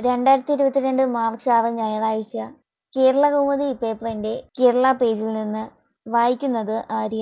രണ്ടായിരത്തി ഇരുപത്തിരണ്ട് മാർച്ച് ആറ് ഞായറാഴ്ച കേരള കൗമുദി പേപ്പറിന്റെ കേരള പേജിൽ നിന്ന് വായിക്കുന്നത് ആര്യ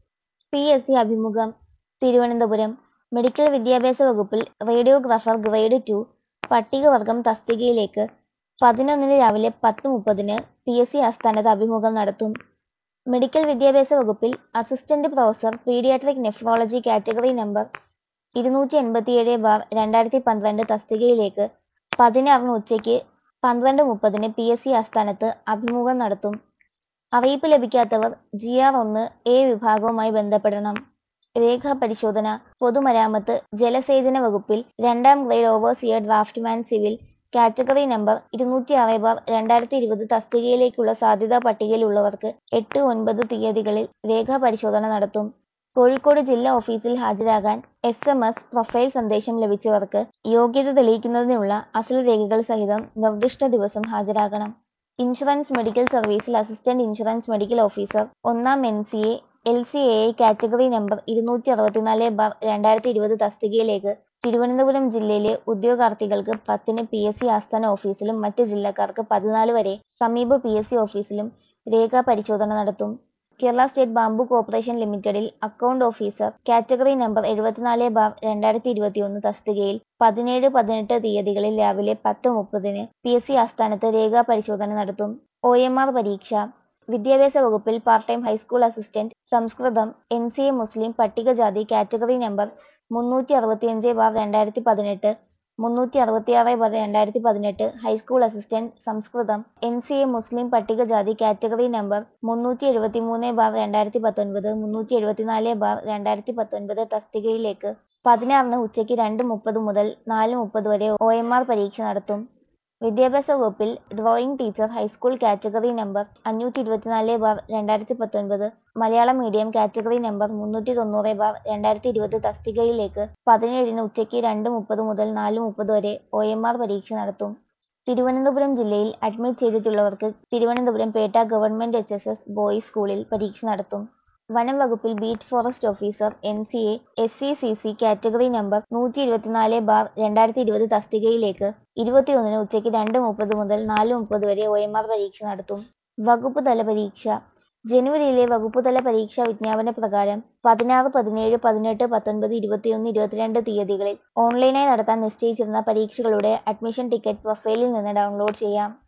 പി എസ് സി അഭിമുഖം തിരുവനന്തപുരം മെഡിക്കൽ വിദ്യാഭ്യാസ വകുപ്പിൽ റേഡിയോഗ്രാഫർ ഗ്രേഡ് ടു പട്ടികവർഗം തസ്തികയിലേക്ക് പതിനൊന്നിന് രാവിലെ പത്ത് മുപ്പതിന് പി എസ് സി ആസ്ഥാനത്ത് അഭിമുഖം നടത്തും മെഡിക്കൽ വിദ്യാഭ്യാസ വകുപ്പിൽ assistant professor paediatric nephrology category number ഇരുന്നൂറ്റി എൺപത്തിയേഴ് ബാർ രണ്ടായിരത്തി പന്ത്രണ്ട് തസ്തികയിലേക്ക് പതിനാറിന് ഉച്ചയ്ക്ക് പന്ത്രണ്ട് മുപ്പതിന് പി എസ് സി ആസ്ഥാനത്ത് അഭിമുഖം നടത്തും അറിയിപ്പ് ലഭിക്കാത്തവർ ജി ആർ ഒന്ന് എ വിഭാഗവുമായി ബന്ധപ്പെടണം രേഖാപരിശോധന പൊതുമരാമത്ത് ജലസേചന വകുപ്പിൽ രണ്ടാം grade overseer draftsman civil category number ഇരുന്നൂറ്റി ആറ് ബാർ രണ്ടായിരത്തി ഇരുപത് തസ്തികയിലേക്കുള്ള സാധ്യതാ പട്ടികയിലുള്ളവർക്ക് എട്ട് ഒൻപത് തീയതികളിൽ രേഖാപരിശോധന നടത്തും കോഴിക്കോട് ജില്ലാ ഓഫീസിൽ ഹാജരാകാൻ എസ് എം എസ് പ്രൊഫൈൽ സന്ദേശം ലഭിച്ചവർക്ക് യോഗ്യത തെളിയിക്കുന്നതിനുള്ള അസൽ രേഖകൾ സഹിതം നിർദ്ദിഷ്ട ദിവസം ഹാജരാകണം ഇൻഷുറൻസ് മെഡിക്കൽ സർവീസിൽ അസിസ്റ്റന്റ് ഇൻഷുറൻസ് മെഡിക്കൽ ഓഫീസർ ഒന്നാം N C A L C A I category number ഇരുന്നൂറ്റി അറുപത്തിനാല് ബാർ രണ്ടായിരത്തി ഇരുപത് തസ്തികയിലേക്ക് തിരുവനന്തപുരം ജില്ലയിലെ ഉദ്യോഗാർത്ഥികൾക്ക് പത്തിന് പി എസ് സി ആസ്ഥാന ഓഫീസിലും മറ്റ് ജില്ലക്കാർക്ക് പതിനാല് വരെ സമീപ പി എസ് സി ഓഫീസിലും രേഖാ പരിശോധന നടത്തും കേരള സ്റ്റേറ്റ് ബാംബു കോർപ്പറേഷൻ ലിമിറ്റഡിൽ അക്കൗണ്ട് ഓഫീസർ കാറ്റഗറി നമ്പർ എഴുപത്തിനാല് ബാർ രണ്ടായിരത്തി ഇരുപത്തിയൊന്ന് തസ്തികയിൽ പതിനേഴ് പതിനെട്ട് തീയതികളിൽ രാവിലെ പത്ത് മുപ്പതിന് പി എസ് സി ആസ്ഥാനത്ത് രേഖാ പരിശോധന നടത്തും ഒ എം ആർ പരീക്ഷ വിദ്യാഭ്യാസ വകുപ്പിൽ പാർട്ട് ടൈം ഹൈസ്കൂൾ അസിസ്റ്റന്റ് സംസ്കൃതം എൻ സി എ മുസ്ലിം പട്ടികജാതി കാറ്റഗറി നമ്പർ മുന്നൂറ്റി അറുപത്തിയഞ്ച് ബാർ രണ്ടായിരത്തി പതിനെട്ട് മുന്നൂറ്റി അറുപത്തിയാറ് ബാർ രണ്ടായിരത്തി പതിനെട്ട് ഹൈസ്കൂൾ അസിസ്റ്റന്റ് സംസ്കൃതം എൻ സി എ മുസ്ലിം പട്ടികജാതി കാറ്റഗറി നമ്പർ മുന്നൂറ്റി എഴുപത്തിമൂന്ന് ബാർ രണ്ടായിരത്തി പത്തൊൻപത് മുന്നൂറ്റി എഴുപത്തിനാല് ബാർ രണ്ടായിരത്തി പത്തൊൻപത് തസ്തികയിലേക്ക് പതിനാറിന് ഉച്ചയ്ക്ക് രണ്ട് മുപ്പത് മുതൽ നാല് മുപ്പത് വരെ ഒ എം ആർ പരീക്ഷ നടത്തും വിദ്യാഭ്യാസ വകുപ്പിൽ drawing teacher high school category number അഞ്ഞൂറ്റി ഇരുപത്തിനാല് ബാർ രണ്ടായിരത്തി പത്തൊൻപത് മലയാളം മീഡിയം കാറ്റഗറി നമ്പർ മുന്നൂറ്റി തൊണ്ണൂറ് ബാർ രണ്ടായിരത്തി ഇരുപത് തസ്തികയിലേക്ക് പതിനേഴിന് ഉച്ചയ്ക്ക് രണ്ട് മുപ്പത് മുതൽ നാല് മുപ്പത് വരെ ഒ എം ആർ പരീക്ഷ നടത്തും തിരുവനന്തപുരം ജില്ലയിൽ അഡ്മിറ്റ് ചെയ്തിട്ടുള്ളവർക്ക് Thiruvananthapuram Pettah government H S S boys സ്കൂളിൽ പരീക്ഷ നടത്തും വനം വകുപ്പിൽ beat forest officer N C A S C C C category number നൂറ്റി ഇരുപത്തിനാല് ബാർ രണ്ടായിരത്തി ഇരുപത് തസ്തികയിലേക്ക് ഇരുപത്തിയൊന്നിന് ഉച്ചയ്ക്ക് രണ്ട് മുപ്പത് മുതൽ നാല് മുപ്പത് വരെ ഒ എം ആർ പരീക്ഷ നടത്തും വകുപ്പ് തല പരീക്ഷ ജനുവരിയിലെ വകുപ്പ് തല പരീക്ഷാ വിജ്ഞാപന പ്രകാരം പതിനാറ് പതിനേഴ് പതിനെട്ട് പത്തൊൻപത് ഇരുപത്തിയൊന്ന് ഇരുപത്തിരണ്ട് തീയതികളിൽ ഓൺലൈനായി നടത്താൻ നിശ്ചയിച്ചിരുന്ന പരീക്ഷകളുടെ അഡ്മിഷൻ ടിക്കറ്റ് പ്രൊഫൈലിൽ നിന്ന് ഡൗൺലോഡ് ചെയ്യാം